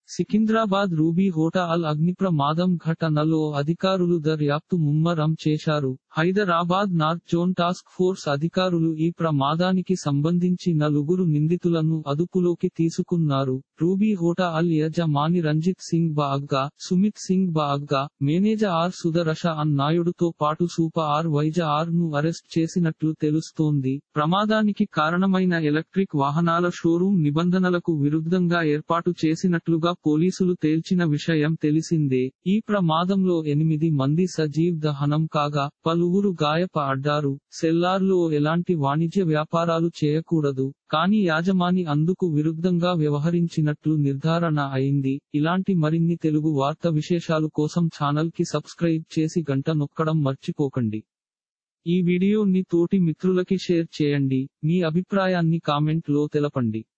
Secunderabad ruby hotel అగ్నిప్రమాదం ఘటనలో అధికారులు దర్యాప్తు ముమ్మరం చేశారు Hyderabad north zone task force అధికారులు ఈ ప్రమాదానికి సంబంధించి నలుగురు నిందితులను అదుపులోకి తీసుకున్నారు రూబీ హోటల్ యజమాని Ranjit Singh Bagga Sumit Singh Bagga manager R Sudarshan నాయుడుతో పాటు సూపర్ ఆర్ వైజ ఆర్ ను అరెస్ట్ చేసినట్లు తెలుస్తోంది ప్రమాదానికి కారణమైన ఎలక్ట్రిక్ వాహనాల షోరూం నిబంధనలకు విరుద్ధంగా ఏర్పాటు చేసినట్లుగా పోలీసులు తేల్చిన విషయం తెలిసిందే ఈ ప్రమాదంలో ఎనిమిది మంది సజీవ్ దహనం కాగా పలువురు గాయపడ్డారు సెల్లార్లో ఎలాంటి వాణిజ్య వ్యాపారాలు చేయకూడదు కానీ యాజమాని అందుకు విరుద్ధంగా వ్యవహరించినట్లు నిర్ధారణ అయింది ఇలాంటి మరిన్ని తెలుగు వార్త విశేషాలు కోసం ఛానల్ కి సబ్స్క్రైబ్ చేసి గంట నొక్కడం మర్చిపోకండి ఈ వీడియోని తోటి మిత్రులకి షేర్ చేయండి మీ అభిప్రాయాన్ని కామెంట్ లో తెలపండి